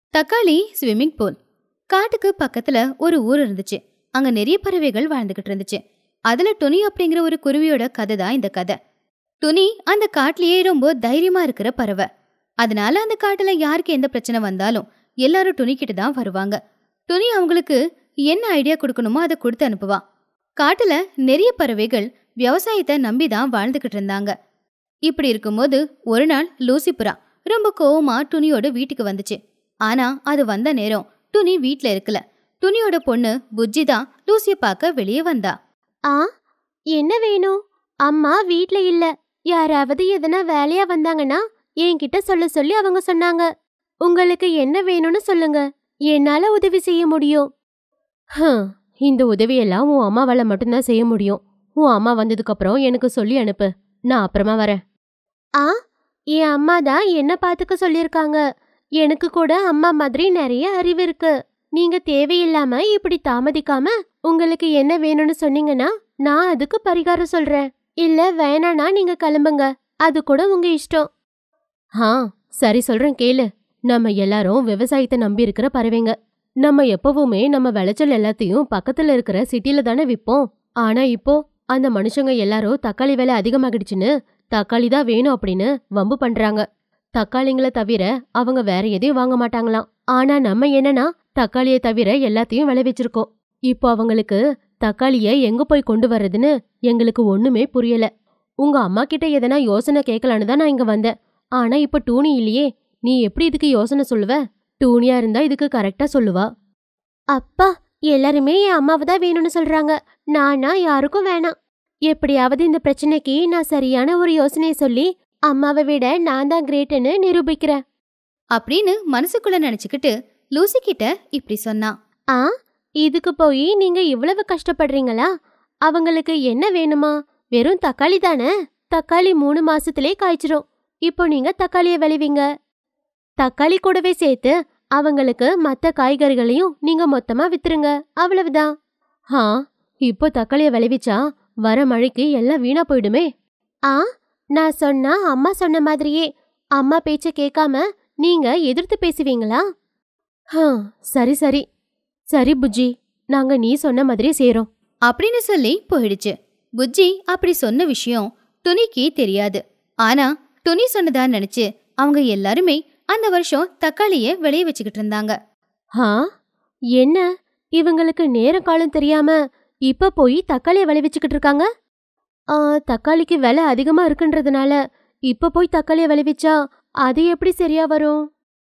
தக்காளி swimming pool காட்டுக்கு பக்கத்துல ஒரு ஊர் இருந்துச்சு அங்க நிறைய பறவைகள் வாழ்ந்துகிட்டு இருந்துச்சு அதுல துணி அப்படிங்கிற ஒரு குருவியோட கதை தான் இந்த கதை துணி அந்த காட்டுலயே ரொம்ப தைரியமா இருக்கிற பறவை அதனால அந்த காட்டுல யாருக்கு எந்த பிரச்சனை வந்தாலும் எல்லாரும் துணிக்கிட்டு தான் வருவாங்க துணி அவங்களுக்கு என்ன ஐடியா கொடுக்கணுமோ அதை கொடுத்து அனுப்புவா காட்டுல நிறைய பறவைகள் விவசாயத்தை நம்பி தான் வாழ்ந்துகிட்டு இருந்தாங்க இப்படி இருக்கும்போது ஒரு நாள் லூசிபுரா ரொம்ப கோவமா துணியோட வீட்டுக்கு வந்துச்சு ஆனா அது வந்த நேரம் துணி வீட்ல இருக்கல துணியோட பொண்ணு புஜ்ஜி தான் லூசிய பார்க்க வெளியே வந்தா ஆ என்ன வேணும் அம்மா வீட்ல இல்ல யாராவது எதனா வேலையா வந்தாங்கன்னா என்கிட்ட சொல்ல சொல்லி அவங்க சொன்னாங்க உங்களுக்கு என்ன வேணும்னு சொல்லுங்க என்னால உதவி செய்ய முடியும் ஹம், இந்த உதவியெல்லாம் உன் அம்மாவால மட்டும்தான் செய்ய முடியும் உன் அம்மா வந்ததுக்கு அப்புறம் எனக்கு சொல்லி அனுப்பு நான் அப்புறமா வரேன் ஆ என் அம்மா தான் என்ன பாத்துக்க சொல்லிருக்காங்க எனக்கு கூட அம்மா மாதிரி நிறைய அறிவு இருக்கு நீங்க தேவையில்லாம இப்படி தாமதிக்காம உங்களுக்கு என்ன வேணும்னு சொன்னீங்கன்னா நான் அதுக்கு பரிகாரம் சொல்றேன் இல்ல வேணானா நீங்க கிளம்புங்க அது கூட உங்க இஷ்டம் ஆ சரி சொல்றேன் கேளு நம்ம எல்லாரும் விவசாயத்தை நம்பி இருக்கிற பறவைங்க நம்ம எப்பவுமே நம்ம விளைச்சல் எல்லாத்தையும் பக்கத்துல இருக்கிற சிட்டில தானே விப்போம் ஆனா இப்போ அந்த மனுஷங்க எல்லாரும் தக்காளி விலை அதிகமாகிடுச்சுன்னு தக்காளி தான் வேணும் அப்படின்னு வம்பு பண்றாங்க தக்காளிங்களை தவிர அவங்க வேற எதையும் வாங்க மாட்டாங்களாம் ஆனா நம்ம என்னன்னா தக்காளியை தவிர எல்லாத்தையும் விளைவிச்சிருக்கோம் இப்போ அவங்களுக்கு தக்காளிய எங்க போய் கொண்டு வர்றதுன்னு எங்களுக்கு ஒண்ணுமே புரியல உங்க அம்மா கிட்ட எதனா யோசனை கேட்கலான்னு தான் நான் இங்க வந்தேன் ஆனா இப்ப டூனி இல்லையே நீ எப்படி இதுக்கு யோசனை சொல்லுவ டூனியா இருந்தா இதுக்கு கரெக்டா சொல்லுவா அப்பா எல்லாருமே என் அம்மாவை தான் வேணும்னு சொல்றாங்க நானா யாருக்கும் வேணாம் எப்படியாவது இந்த பிரச்சனைக்கு நான் சரியான ஒரு யோசனையை சொல்லி அம்மாவை விட நான் தான் கிரேட்டுன்னு நிரூபிக்கிறேன் அப்படின்னு மனசுக்குள்ள நினைச்சுக்கிட்டு லூசி கிட்ட இப்படி சொன்னா ஆ இதுக்கு போய் நீங்க இவ்வளவு கஷ்டப்படுறீங்களா அவங்களுக்கு என்ன வேணுமா வெறும் தக்காளி தானே தக்காளி மூணு மாசத்திலே காய்ச்சிரும் இப்போ நீங்க தக்காளிய விளைவீங்க தக்காளி கூடவே சேர்த்து அவங்களுக்கு மத்த காய்கறிகளையும் நீங்க மொத்தமா வித்துருங்க அவ்வளவுதான் ஆ இப்போ தக்காளிய விளைவிச்சா வர மழைக்கு எல்லாம் வீணா போயிடுமே ஆ நான் சொன்னா அம்மா சொன்ன மாதிரியே அம்மா பேச்ச கேட்காம நீங்க எதிர்த்து பேசுவீங்களா ஹா சரி சரி சரி புஜ்ஜி நாங்க நீ சொன்ன மாதிரியே செய்றோம் அப்படின்னு சொல்லி போயிடுச்சு புஜ்ஜி அப்படி சொன்ன விஷயம் துணிக்கு தெரியாது ஆனா துணி சொன்னதா நினைச்சு அவங்க எல்லாருமே அந்த வருஷம் தக்காளிய விளைய வச்சுக்கிட்டு இருந்தாங்க ஹா என்ன இவங்களுக்கு நேரம் காலம் தெரியாம இப்ப போய் தக்காளிய விளைவிச்சுக்கிட்டு இருக்காங்க ஆ, தக்காளிக்கு விலை அதிகமா இருக்குன்றதுனால இப்ப போய் தக்காளிய விளைவிச்சா அது எப்படி சரியா வரும்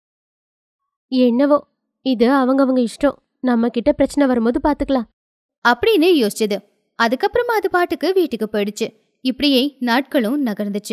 என்னவோ இது அவங்கவங்க இஷ்டம் நம்ம கிட்ட பிரச்சனை வரும்போது பாத்துக்கலாம் அப்படின்னு யோசிச்சது அதுக்கப்புறமா அது பாட்டுக்கு வீட்டுக்கு போயிடுச்சு இப்படியே நாட்களும் நகர்ந்துச்சு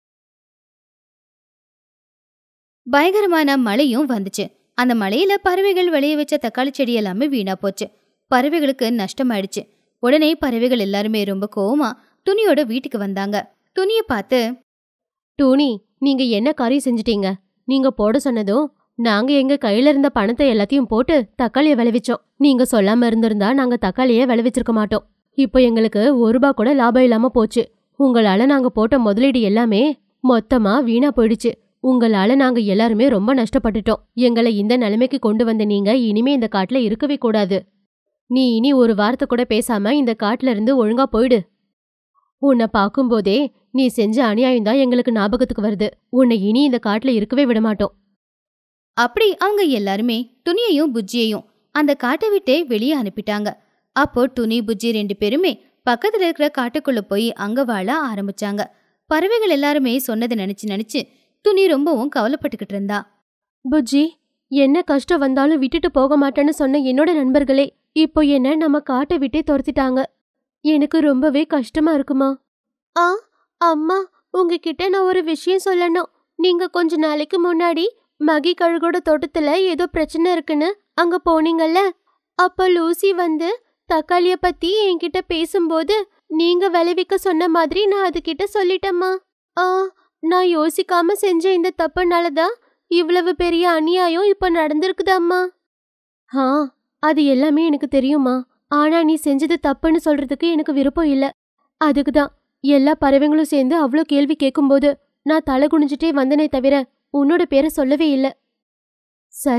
பயங்கரமான மழையும் வந்துச்சு அந்த மழையில பறவைகள் விளைய வச்ச தக்காளி செடி எல்லாமே வீணா போச்சு பறவைகளுக்கு நஷ்டமாயிடுச்சு உடனே பறவைகள் எல்லாருமே ரொம்ப கோவமா துணியோட வீட்டுக்கு வந்தாங்க துணிய பார்த்து டோனி நீங்க என்ன காரியம் செஞ்சிட்டீங்க நீங்க போட சொன்னதும் நாங்க எங்க கையில இருந்த பணத்தை எல்லாத்தையும் போட்டு தக்காளிய விளைவிச்சோம் நீங்க சொல்லாம இருந்திருந்தா நாங்க தக்காளிய விளைவிச்சிருக்க மாட்டோம் இப்போ எங்களுக்கு ஒரு ரூபா கூட லாபம் இல்லாம போச்சு உங்களால நாங்க போட்ட முதலீடு எல்லாமே மொத்தமா வீணா போயிடுச்சு உங்களால நாங்க எல்லாருமே ரொம்ப நஷ்டப்பட்டுட்டோம் எங்களை இந்த நிலைமைக்கு கொண்டு வந்த நீங்க இனிமே இந்த காட்டுல இருக்கவே கூடாது நீ இனி ஒரு வார்த்தை கூட பேசாம இந்த காட்டுல இருந்து ஒழுங்கா போயிடு உன்னை பார்க்கும்போதே நீ செஞ்ச அநியாயம் தான் எங்களுக்கு ஞாபகத்துக்கு வருது உன்னை இனி இந்த காட்டுல இருக்கவே விட மாட்டோம் அப்படி அவங்க எல்லாருமே துணியையும் புஜ்ஜியையும் அந்த காட்டை விட்டே வெளியே அனுப்பிட்டாங்க அப்போ துணி புஜ்ஜி ரெண்டு பேருமே பக்கத்துல இருக்கிற காட்டுக்குள்ள போய் அங்க வாழ ஆரம்பிச்சாங்க பறவைகள் எல்லாருமே சொன்னதை நினைச்சு நினைச்சு துணி ரொம்பவும் கவலைப்பட்டுக்கிட்டு இருந்தா புஜ்ஜி என்ன கஷ்டம் வந்தாலும் விட்டுட்டு போக மாட்டேன்னு சொன்ன என்னோட நண்பர்களே இப்போ என்ன நம்ம காட்டை விட்டே துரத்திட்டாங்க எனக்கு ரொம்பவே கஷ்டமா இருக்குமா ஆ அம்மா உங்ககிட்ட நான் ஒரு விஷயம் சொல்லணும் நீங்க கொஞ்ச நாளைக்கு முன்னாடி மகி கழுகோட தோட்டத்துல ஏதோ பிரச்சனை இருக்குன்னு அங்க போனீங்கல்ல அப்ப லூசி வந்து தக்காளிய பத்தி என்கிட்ட பேசும்போது நீங்க விளைவிக்க சொன்ன மாதிரி நான் அதுகிட்ட சொல்லிட்டேம்மா ஆ நான் யோசிக்காம செஞ்ச இந்த தப்புனால தான் இவ்வளவு பெரிய அநியாயம் இப்ப நடந்திருக்குதாம்மா ஆ அது எல்லாமே எனக்கு தெரியுமா ஆனா நீ செஞ்சது தப்புன்னு சொல்றதுக்கு எனக்கு விருப்பம் இல்ல அதுக்கு தான் எல்லா பறவைங்களும் சேர்ந்து அவ்வளோ கேள்வி கேட்கும்போது நான் தலை குனிஞ்சிட்டே வந்தனே தவிர உன்னோட பேரை சொல்லவே இல்ல சரி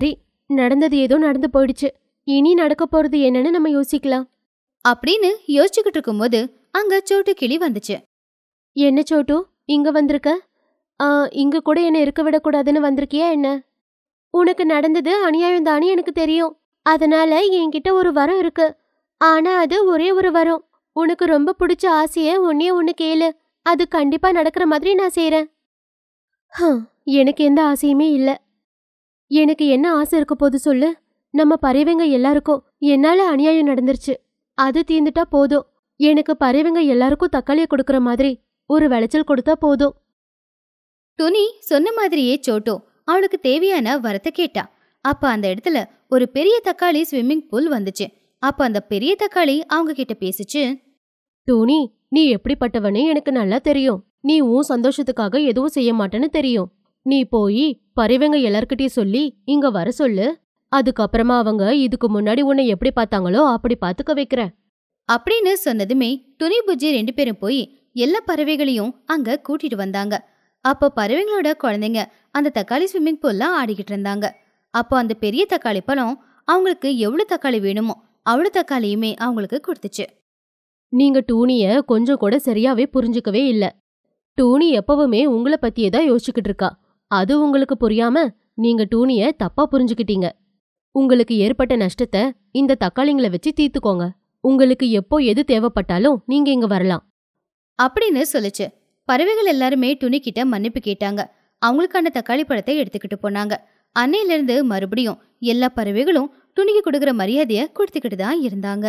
நடந்தது ஏதோ நடந்து போயிடுச்சு இனி நடக்க போறது என்னன்னு நம்ம யோசிக்கலாம் அப்படின்னு யோசிச்சுக்கிட்டு இருக்கும்போது அங்க சோட்டு கிளி வந்துச்சு என்ன சோட்டு இங்க வந்திருக்க ஆ, இங்க கூட என்ன இருக்க விடக்கூடாதுன்னு வந்திருக்கியா என்ன உனக்கு நடந்தது அநியாயம் தானே எனக்கு தெரியும் அதனால என்கிட்ட ஒரு வரம் இருக்கு ஆனா அது ஒரே ஒரு வரம் உனக்கு ரொம்ப பிடிச்ச ஆசைய ஒன்னே ஒன்னு கேளு அது கண்டிப்பா நடக்கிற மாதிரி நான் செய்றேன் ஹம், எனக்கு எந்த ஆசையுமே இல்ல எனக்கு என்ன ஆசை இருக்க போது சொல்லு நம்ம பறவைங்க எல்லாருக்கும் என்னால அநியாயம் நடந்துருச்சு அது தீர்ந்துட்டா போதும் எனக்கு பறவைங்க எல்லாருக்கும் தக்காளியை கொடுக்கற மாதிரி ஒரு விளைச்சல் கொடுத்தா போதும் துணி சொன்ன மாதிரியே சோட்டோ அவளுக்கு தேவையான வரத்தை கேட்டா அப்ப அந்த இடத்துல ஒரு பெரிய தக்காளி ஸ்விம்மிங் பூல் வந்துச்சு அப்ப அந்த பெரிய தக்காளி அவங்க கிட்ட பேசுச்சு டோனி நீ எப்படிப்பட்டவனே எனக்கு நல்லா தெரியும் நீ உன் சந்தோஷத்துக்காக எதுவும் செய்ய மாட்டேன்னு தெரியும் நீ போய் பறவைங்க எல்லார்கிட்டயும் சொல்லி இங்க வர சொல்லு அதுக்கப்புறமா அவங்க இதுக்கு முன்னாடி உன்னை எப்படி பார்த்தாங்களோ அப்படி பார்த்துக்க வைக்கிற அப்படின்னு சொன்னதுமே துணி புஜ்ஜி ரெண்டு பேரும் போய் எல்லா பறவைகளையும் அங்க கூட்டிட்டு வந்தாங்க அப்போ பறவைங்களோட குழந்தைங்க அந்த தக்காளி ஸ்விம்மிங் பூல்ல ஆடிக்கிட்டு இருந்தாங்க அப்போ அந்த பெரிய தக்காளி பழம் அவங்களுக்கு எவ்வளவு தக்காளி வேணுமோ அவ்வளவு தக்காளியுமே அவங்களுக்கு கொடுத்துச்சு நீங்க டூனிய கொஞ்சம் கூட சரியாவே புரிஞ்சுக்கவே இல்ல டூனி எப்பவுமே உங்களை பத்தியே தான் யோசிச்சுக்கிட்டு இருக்கா அது உங்களுக்கு புரியாம நீங்க டூனிய தப்பா புரிஞ்சுக்கிட்டீங்க உங்களுக்கு ஏற்பட்ட நஷ்டத்தை இந்த தக்காளிங்களை வச்சு தீர்த்துக்கோங்க உங்களுக்கு எப்போ எது தேவைப்பட்டாலும் நீங்க இங்க வரலாம் அப்படின்னு சொல்லுச்சு பறவைகள் எல்லாருமே துணி கிட்ட மன்னிப்பு கேட்டாங்க அவங்களுக்கான தக்காளி பழத்தை எடுத்துக்கிட்டு போனாங்க அன்னையில இருந்து மறுபடியும் எல்லா பறவைகளும் துணிக்கு கொடுக்குற மரியாதைய கொடுத்துக்கிட்டு தான் இருந்தாங்க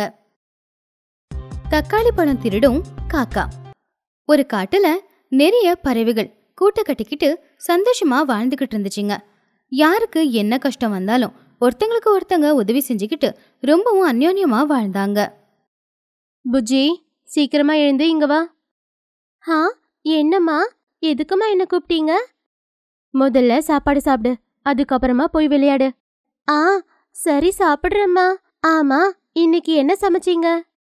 தக்காளி பழம் திருடும் காக்கா ஒரு காட்டுல நிறைய பறவைகள் கூட்ட கட்டிக்கிட்டு சந்தோஷமா வாழ்ந்துகிட்டு இருந்துச்சுங்க யாருக்கு என்ன கஷ்டம் வந்தாலும் ஒருத்தங்களுக்கு ஒருத்தங்க உதவி செஞ்சுக்கிட்டு ரொம்பவும் அந்யோன்யமா வாழ்ந்தாங்க புஜ்ஜி சீக்கிரமா எழுந்து இங்க வா ஹா என்னம்மா எதுக்குமா என்ன கூப்பிட்டீங்க முதல்ல சாப்பாடு சாப்பிடு அதுக்கப்புறமா போய் விளையாடு ஆ சரி சாப்பிடுறேம்மா ஆமா இன்னைக்கு என்ன சமைச்சீங்க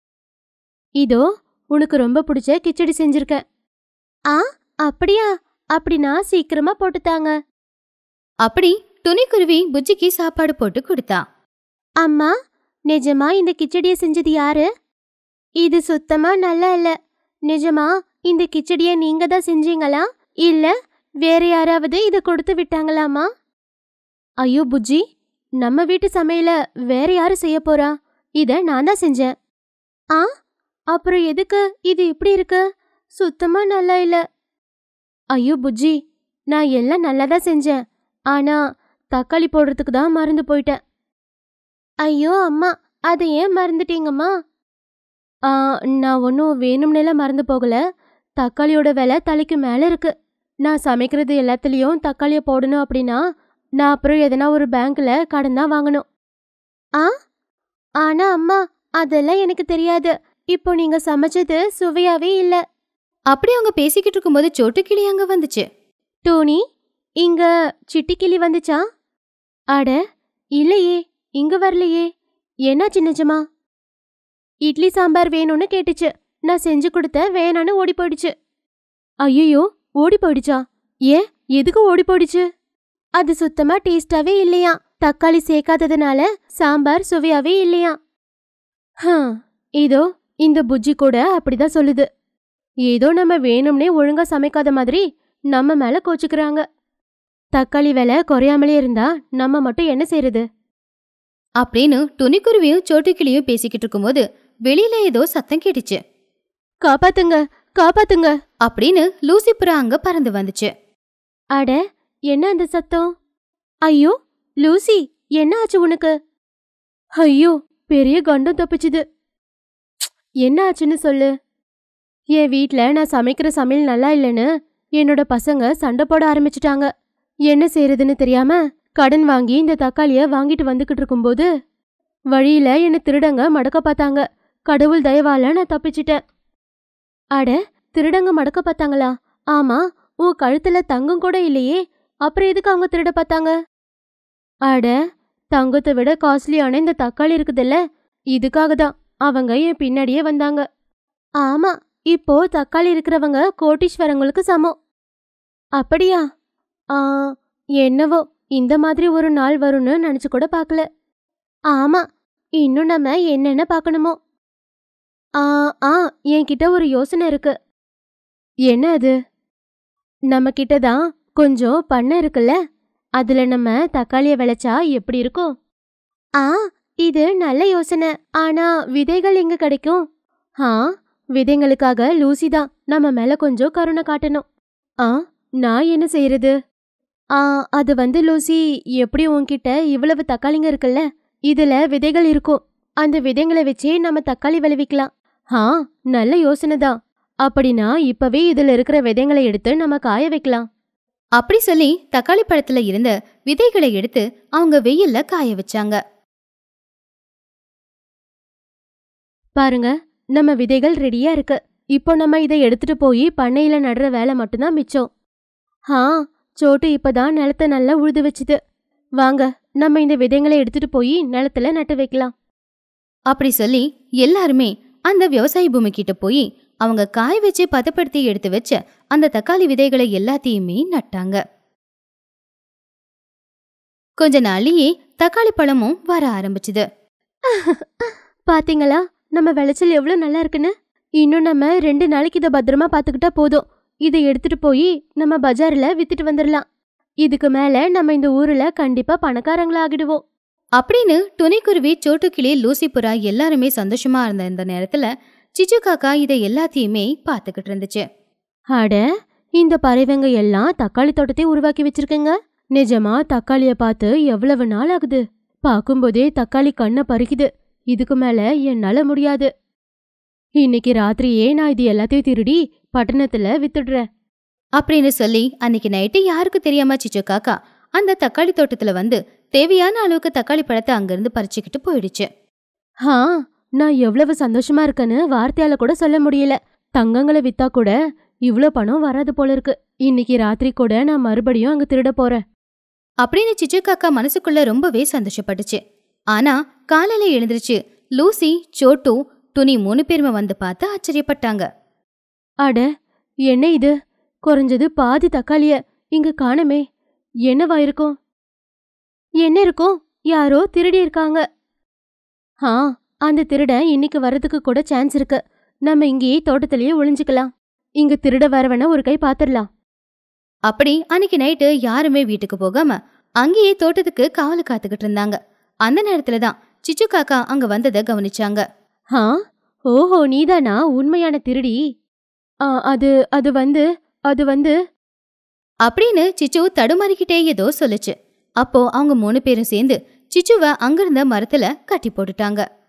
இதோ உனக்கு ரொம்ப பிடிச்ச கிச்சடி செஞ்சிருக்கேன் ஆ அப்படியா அப்படின்னா சீக்கிரமா போட்டுத்தாங்க அப்படி துணிக்குருவி புஜ்ஜிக்கு சாப்பாடு போட்டு கொடுத்தா அம்மா நிஜமா இந்த கிச்சடிய செஞ்சது யாரு இது சுத்தமா நல்லா இல்ல நிஜமா இந்த கிச்சடிய நீங்க தான் செஞ்சீங்களா இல்ல வேற யாராவது இத கொடுத்து விட்டாங்களாமா ஐயோ புஜ்ஜி நம்ம வீட்டு சமையல வேற யாரு செய்ய போறா இத நான் தான் செஞ்சேன் ஆ அப்புறம் எதுக்கு இது இப்படி இருக்கு சுத்தமா நல்லா இல்ல ஐயோ புஜ்ஜி நான் எல்லாம் நல்லா தான் செஞ்சேன் ஆனா தக்காளி போடுறதுக்கு தான் மறந்து போயிட்டேன் ஐயோ அம்மா அதை ஏன் மறந்துட்டீங்கம்மா ஆ, நான் ஒன்றும் வேணும்னேலாம் மறந்து போகல தக்காளியோட விலை தலைக்கு மேலே இருக்கு நான் சமைக்கிறது எல்லாத்துலேயும் தக்காளியை போடணும் அப்படின்னா நான் அப்புறம் எதனா ஒரு பேங்க்ல கடன் தான் வாங்கணும் ஆ ஆனா அம்மா அதெல்லாம் எனக்கு தெரியாது இப்போ நீங்க சமைச்சது சுவையாவே இல்ல அப்படி அவங்க பேசிக்கிட்டு இருக்கும்போது சோட்டுக்கிளி அங்க வந்துச்சு டோனி இங்க சிட்டிக்கிளி வந்துச்சா அட இல்லையே இங்க வரலையே என்னாச்சு நிஜமா இட்லி சாம்பார் வேணும்னு கேட்டுச்சு நான் செஞ்சு கொடுத்த வேணான்னு ஓடி போயிடுச்சு ஐயோ ஓடி போயிடுச்சா ஏன் எதுக்கு ஓடி போயிடுச்சு அது சுத்தமா டேஸ்டாவே இல்லையா தக்காளி சேர்க்காததுனால சாம்பார் சுவையாவே இல்லையா ஹம், இதோ இந்த புஜ்ஜி கூட அப்படிதான் சொல்லுது ஏதோ நம்ம வேணும்னே ஒழுங்கா சமைக்காத மாதிரி நம்ம மேல கோச்சுக்கிறாங்க தக்காளி விலை குறையாமலே இருந்தா நம்ம மட்டும் என்ன செய்யறது அப்படின்னு துணிக்குருவியும் சோட்டுக்கிளியும் பேசிக்கிட்டு இருக்கும்போது வெளியில ஏதோ சத்தம் கேட்டுச்சு காப்பாத்துங்க காப்பாத்துங்க அப்படின்னு லூசி புறா அங்க பறந்து வந்துச்சு அட என்ன அந்த சத்தம் ஐயோ லூசி என்ன ஆச்சு உனக்கு ஐயோ பெரிய கண்டம் தப்பிச்சுது ப்ச், என்ன ஆச்சுன்னு சொல்லு என் வீட்ல நான் சமைக்கிற சமையல் நல்லா இல்லைன்னு என்னோட பசங்க சண்டை போட ஆரம்பிச்சிட்டாங்க என்ன செய்யறதுன்னு தெரியாம கடன் வாங்கி இந்த தக்காளிய வாங்கிட்டு வந்துகிட்டு இருக்கும்போது வழியில என்ன திருடங்க மடக்க பார்த்தாங்க கடவுள் தயவால நான் தப்பிச்சிட்டேன் அட திருடங்க மடக்க பார்த்தாங்களா ஆமா உன் கழுத்துல தங்கம் கூட இல்லையே அப்புறம் எதுக்கு அவங்க திருட பார்த்தாங்க அட தங்கத்தை விட காஸ்ட்லியான இந்த தக்காளி இருக்குதுல்ல இதுக்காக தான் அவங்க என் பின்னாடியே வந்தாங்க ஆமா இப்போ தக்காளி இருக்கிறவங்க கோட்டீஸ்வரங்களுக்கு சமம் அப்படியா ஆ என்னவோ இந்த மாதிரி ஒரு நாள் வரும்னு நினைச்சு கூட பார்க்கல ஆமா இன்னும் நம்ம என்னென்ன பார்க்கணுமோ ஆ ஆ என்கிட்ட ஒரு யோசனை இருக்கு என்ன அது நம்ம கிட்ட தான் கொஞ்சம் பண்ணை இருக்குல்ல அதுல நம்ம தக்காளிய விளைச்சா எப்படி இருக்கும் ஆ இது நல்ல யோசனை ஆனா விதைகள் எங்க கிடைக்கும் ஆ விதைங்களுக்காக லூசி தான் நம்ம மேல கொஞ்சம் கருணை காட்டணும் ஆ நான் என்ன செய்யறது ஆ அது வந்து லூசி எப்படி உன்கிட்ட இவ்வளவு தக்காளிங்க இருக்குல்ல இதுல விதைகள் இருக்கும் அந்த விதைங்களை வச்சே நம்ம தக்காளி விளைவிக்கலாம் ஆ நல்ல யோசனை தான் அப்படின்னா இப்பவே இதுல இருக்கிற விதைங்களை எடுத்து நம்ம காய வைக்கலாம் அப்படி சொல்லி தக்காளி பழத்துல இருந்த விதைகளை எடுத்து அவங்க வெயில்ல காய வச்சாங்க பாருங்க நம்ம விதைகள் ரெடியா இருக்கு இப்போ நம்ம இதை எடுத்துட்டு போய் பண்ணையில நடுற வேலை மட்டும்தான் மிச்சம் ஆ சோட்டு இப்பதான் நிலத்தை நல்லா உழுது வச்சுது வாங்க நம்ம இந்த விதைங்களை எடுத்துட்டு போய் நிலத்துல நட்டு வைக்கலாம் அப்படி சொல்லி எல்லாருமே அந்த விவசாய பூமி கிட்ட போய் அவங்க காய வச்சு பதப்படுத்தி எடுத்து வச்ச அந்த தக்காளி விதைகளை எல்லாத்தையுமே நட்டாங்க கொஞ்ச நாளையே தக்காளி பழமும் வர ஆரம்பிச்சுது பாத்தீங்களா நம்ம விளைச்சல் எவ்வளவு நல்லா இருக்குன்னு இன்னும் நம்ம ரெண்டு நாளைக்கு இதை பத்திரமா பாத்துக்கிட்டா போதும் இதை எடுத்துட்டு போய் நம்ம பஜார்ல வித்துட்டு வந்துடலாம் இதுக்கு மேல நம்ம இந்த ஊர்ல கண்டிப்பா பணக்காரங்களா ஆகிடுவோம் அப்படின்னு துணைக்குருவி சோட்டுக்கிளி லூசிபுரா எல்லாருமே சந்தோஷமா இருந்த இந்த நேரத்துல சிச்சு காக்கா இதை எல்லாத்தையுமே பார்த்துக்கிட்டு இருந்துச்சு அட இந்த பறவைங்க எல்லாம் தக்காளி தோட்டத்தை உருவாக்கி வச்சிருக்கேங்க நிஜமா தக்காளிய பார்த்து எவ்வளவு நாள் ஆகுது பார்க்கும்போதே தக்காளி கண்ணை பறிக்குது இதுக்கு மேல என்னால முடியாது இன்னைக்கு ராத்திரியே நான் இது எல்லாத்தையும் திருடி பட்டணத்துல வித்துடுறேன் அப்படின்னு சொல்லி அன்னைக்கு நைட்டு யாருக்கும் தெரியாம சிச்சு காக்கா அந்த தக்காளி தோட்டத்துல வந்து தேவையான அளவுக்கு தக்காளி பழத்தை அங்கிருந்து பறிச்சுக்கிட்டு போயிடுச்சு ஹா நான் எவ்வளவு சந்தோஷமா இருக்கேன்னு வார்த்தையால கூட சொல்ல முடியல தங்கங்களை வித்தா கூட இவ்ளோ பணம் வராது போல இருக்கு இன்னைக்கு ராத்திரி கூட நான் மறுபடியும் அங்க திருட போறேன் அப்படின்னு சிச்சு காக்கா மனசுக்குள்ள ரொம்பவே சந்தோஷப்பட்டுச்சு ஆனா காலையில எழுந்திருச்சு லூசி சோட்டு துணி மூணு பேருமே வந்து பார்த்து ஆச்சரியப்பட்டாங்க அட என்ன இது குறைஞ்சது பாதி தக்காளிய இங்க காணமே என்னவா இருக்கும் என்ன இருக்கும் யாரோ திருடி இருக்காங்க ஆ அந்த திருடன் இன்னைக்கு வர்றதுக்கு கூட சான்ஸ் இருக்கு நம்ம இங்கேயே தோட்டத்திலேயே ஒளிஞ்சுக்கலாம் இங்க திருட வரவன ஒரு கை பாத்துரலாம் அப்படி அன்னைக்கு நைட்டு யாருமே வீட்டுக்கு போகாம அங்கேயே தோட்டத்துக்கு காவல் காத்துக்கிட்டு இருந்தாங்க அந்த நேரத்துல தான் சிச்சு காக்கா அங்க வந்ததை கவனிச்சாங்க ஆ ஓஹோ நீதானா உண்மையான திருடி ஆ, அது அது வந்து அது வந்து அப்படின்னு சிச்சு தடுமாறிக்கிட்டே ஏதோ சொல்லுச்சு அப்போ அவங்க மூணு பேரும் சேர்ந்து சிச்சுவை அங்கிருந்த மரத்துல கட்டி போட்டுட்டாங்க